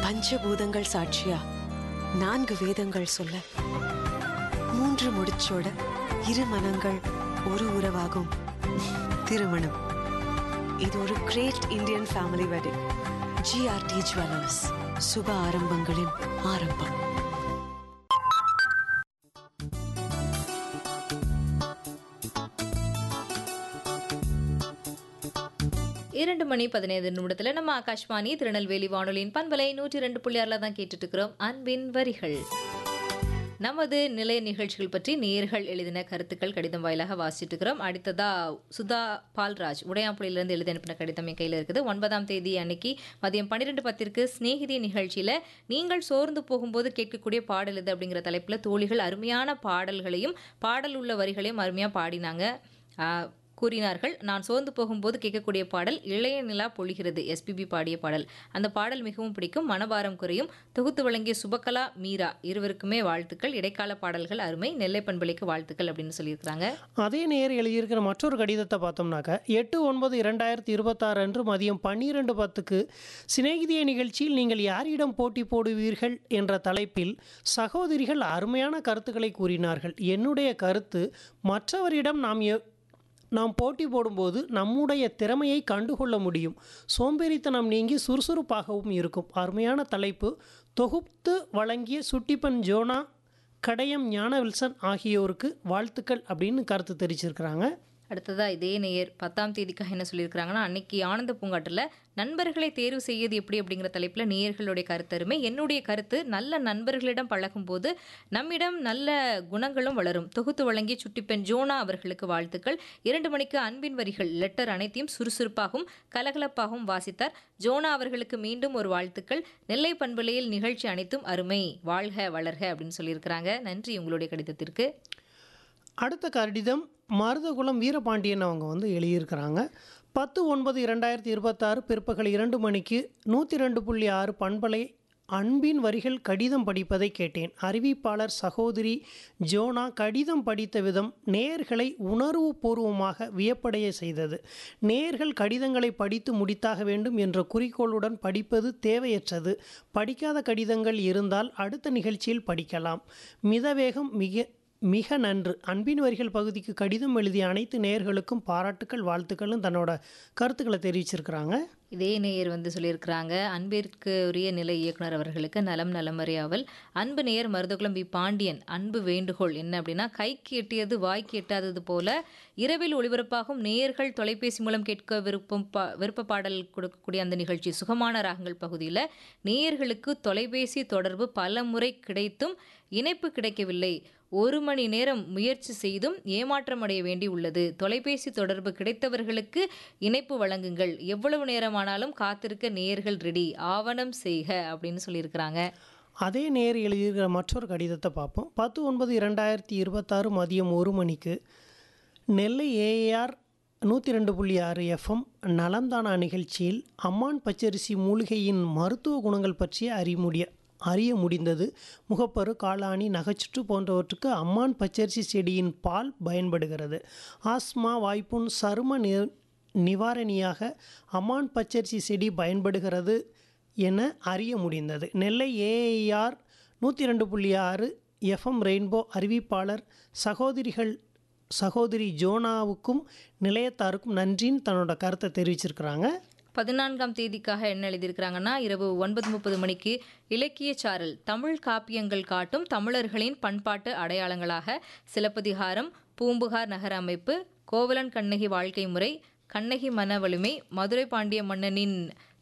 பஞ்சபூதங்கள் சாட்சியா நான்கு வேதங்கள் சொல்ல மூன்று முடிச்சோட இரு மனங்கள் ஒரு உறவாகும் திருமணம் இது ஒரு great Indian family wedding GRT jewellers சுப ஆரம்பங்களின் ஆரம்பம் இரண்டு மணி பதினைந்து நிமிடத்துல நம்ம ஆகாஷ்வாணி திருநெல்வேலி வானொலியின் பண்பலை நூற்றி ரெண்டு புள்ளியாரில் தான் கேட்டுட்டு இருக்கிறோம் அன்பின் வரிகள் நமது நிலைய நிகழ்ச்சிகள் பற்றி நேர்கள் எழுதின கருத்துக்கள் கடிதம் வாயிலாக வாசிச்சுட்டு இருக்கிறோம் அடுத்ததா சுதா பால்ராஜ் உடையாம்புலியிலிருந்து எழுதி அனுப்பின கடிதம் என் கையில் இருக்குது ஒன்பதாம் தேதி அன்னைக்கு மதியம் பன்னிரெண்டு பத்திற்கு சிநேகிதி நிகழ்ச்சியில் நீங்கள் சோர்ந்து போகும்போது கேட்கக்கூடிய பாடல் இது அப்படிங்கிற தலைப்பில் தோழிகள் அருமையான பாடல்களையும் பாடல் உள்ள வரிகளையும் அருமையாக பாடினாங்க ஆஹ், கூறினார்கள் நான் சோர்ந்து போகும்போது கேட்கக்கூடிய பாடல் இளைய நிலா பொழிகிறது எஸ்பிபி பாடிய பாடல் அந்த பாடல் மிகவும் பிடிக்கும் மனபாரம் குறையும் தொகுத்து வழங்கிய சுபகலா மீரா இருவருக்குமே வாழ்த்துக்கள் இடைக்கால பாடல்கள் அருமை நெல்லை பண்பலைக்கு வாழ்த்துக்கள் அப்படின்னு சொல்லியிருக்கிறாங்க அதே நேர் எழுதியிருக்கிற மற்றொரு கடிதத்தை பார்த்தோம்னாக்க எட்டு ஒன்பது இரண்டாயிரத்தி இருபத்தாறு அன்று மதியம் பன்னிரெண்டு பத்துக்கு சிநேகிதிய நிகழ்ச்சியில் நீங்கள் யாரிடம் போட்டி போடுவீர்கள் என்ற தலைப்பில் சகோதரிகள் அருமையான கருத்துக்களை கூறினார்கள் என்னுடைய கருத்து மற்றவரிடம் நாம் எ- நாம் போட்டி போடும்போது நம்முடைய திறமையை கண்டுகொள்ள முடியும் சோம்பேறித்தனம் நீங்கி சுறுசுறுப்பாகவும் இருக்கும் அருமையான தலைப்பு தொகுத்து வழங்கிய சுட்டிப்பன் ஜோனா கடையம் ஞான வில்சன் ஆகியோருக்கு வாழ்த்துக்கள் அப்படின்னு கருத்து தெரிவிச்சிருக்கிறாங்க அடுத்ததா இதே நேயர் பத்தாம் தேதிக்காக என்ன சொல்லியிருக்கிறாங்கன்னா அன்னைக்கு ஆனந்த பூங்காட்டில் நண்பர்களை தேர்வு செய்வது எப்படி அப்படிங்கிற தலைப்பில் நேயர்களுடைய கருத்தருமை என்னுடைய கருத்து நல்ல நண்பர்களிடம் பழகும்போது நம்மிடம் நல்ல குணங்களும் வளரும் தொகுத்து வழங்கிய சுட்டிப்பெண் ஜோனா அவர்களுக்கு வாழ்த்துக்கள் இரண்டு மணிக்கு அன்பின் வரிகள் லெட்டர் அனைத்தையும் சுறுசுறுப்பாகவும் கலகலப்பாகவும் வாசித்தார் ஜோனா அவர்களுக்கு மீண்டும் ஒரு வாழ்த்துக்கள் நெல்லை பண்பலையில் நிகழ்ச்சி அனைத்தும் அருமை வாழ்க வளர்க அப்படின்னு சொல்லியிருக்கிறாங்க நன்றி உங்களுடைய கடிதத்திற்கு அடுத்த கடிதம் மருதகுளம் வீரபாண்டியன் அவங்க வந்து எழுதியிருக்கிறாங்க பத்து ஒன்பது இரண்டாயிரத்தி இருபத்தாறு பிற்பகல் இரண்டு மணிக்கு நூற்றி ரெண்டு புள்ளி ஆறு பண்பலை அன்பின் வரிகள் கடிதம் படிப்பதை கேட்டேன் அறிவிப்பாளர் சகோதரி ஜோனா கடிதம் படித்த விதம் நேர்களை உணர்வுபூர்வமாக வியப்படைய செய்தது நேர்கள் கடிதங்களை படித்து முடித்தாக வேண்டும் என்ற குறிக்கோளுடன் படிப்பது தேவையற்றது படிக்காத கடிதங்கள் இருந்தால் அடுத்த நிகழ்ச்சியில் படிக்கலாம் மிதவேகம் மிக மிக நன்று அன்பின் வரிகள் பகுதிக்கு கடிதம் எழுதிய அனைத்து நேயர்களுக்கும் பாராட்டுக்கள் வாழ்த்துக்களும் தன்னோட கருத்துக்களை தெரிவிச்சிருக்கிறாங்க இதே நேயர் வந்து சொல்லியிருக்கிறாங்க அன்பிற்கு உரிய நிலை இயக்குனர் அவர்களுக்கு நலம் நலமறியாவல் அன்பு நேயர் மருதகுளம் பி பாண்டியன் அன்பு வேண்டுகோள் என்ன அப்படின்னா கைக்கு எட்டியது வாய்க்கு எட்டாதது போல இரவில் ஒளிபரப்பாகும் நேயர்கள் தொலைபேசி மூலம் கேட்க விருப்பம் பா விருப்ப பாடல் கொடுக்கக்கூடிய அந்த நிகழ்ச்சி சுகமான ராகங்கள் பகுதியில் நேயர்களுக்கு தொலைபேசி தொடர்பு பல முறை கிடைத்தும் இணைப்பு கிடைக்கவில்லை ஒரு மணி நேரம் முயற்சி செய்தும் ஏமாற்றம் அடைய வேண்டி உள்ளது தொலைபேசி தொடர்பு கிடைத்தவர்களுக்கு இணைப்பு வழங்குங்கள் எவ்வளவு நேரமானாலும் காத்திருக்க நேயர்கள் ரெடி ஆவணம் செய்க அப்படின்னு சொல்லியிருக்கிறாங்க அதே நேர் எழுதியிருக்கிற மற்றொரு கடிதத்தை பார்ப்போம் பத்து ஒன்பது இரண்டாயிரத்தி இருபத்தாறு மதியம் ஒரு மணிக்கு நெல்லை ஏஆர் நூற்றி ரெண்டு புள்ளி ஆறு எஃப்எம் நலந்தானா நிகழ்ச்சியில் அம்மான் பச்சரிசி மூலிகையின் மருத்துவ குணங்கள் பற்றிய அறிமுடிய அறிய முடிந்தது முகப்பரு காளானி நகைச்சுற்று போன்றவற்றுக்கு அம்மான் பச்சரிசி செடியின் பால் பயன்படுகிறது ஆஸ்மா வாய்ப்புண் சரும நி நிவாரணியாக அம்மான் பச்சரிசி செடி பயன்படுகிறது என அறிய முடிந்தது நெல்லை ஏஐஆர் நூற்றி ரெண்டு புள்ளி ஆறு எஃப்எம் ரெயின்போ அறிவிப்பாளர் சகோதரிகள் சகோதரி ஜோனாவுக்கும் நிலையத்தாருக்கும் நன்றின்னு தன்னோட கருத்தை தெரிவிச்சிருக்கிறாங்க பதினான்காம் தேதிக்காக என்ன எழுதியிருக்கிறாங்கன்னா இரவு ஒன்பது முப்பது மணிக்கு இலக்கிய சாரல் தமிழ் காப்பியங்கள் காட்டும் தமிழர்களின் பண்பாட்டு அடையாளங்களாக சிலப்பதிகாரம் பூம்புகார் நகர அமைப்பு கோவலன் கண்ணகி வாழ்க்கை முறை கண்ணகி மன வலிமை மதுரை பாண்டிய மன்னனின்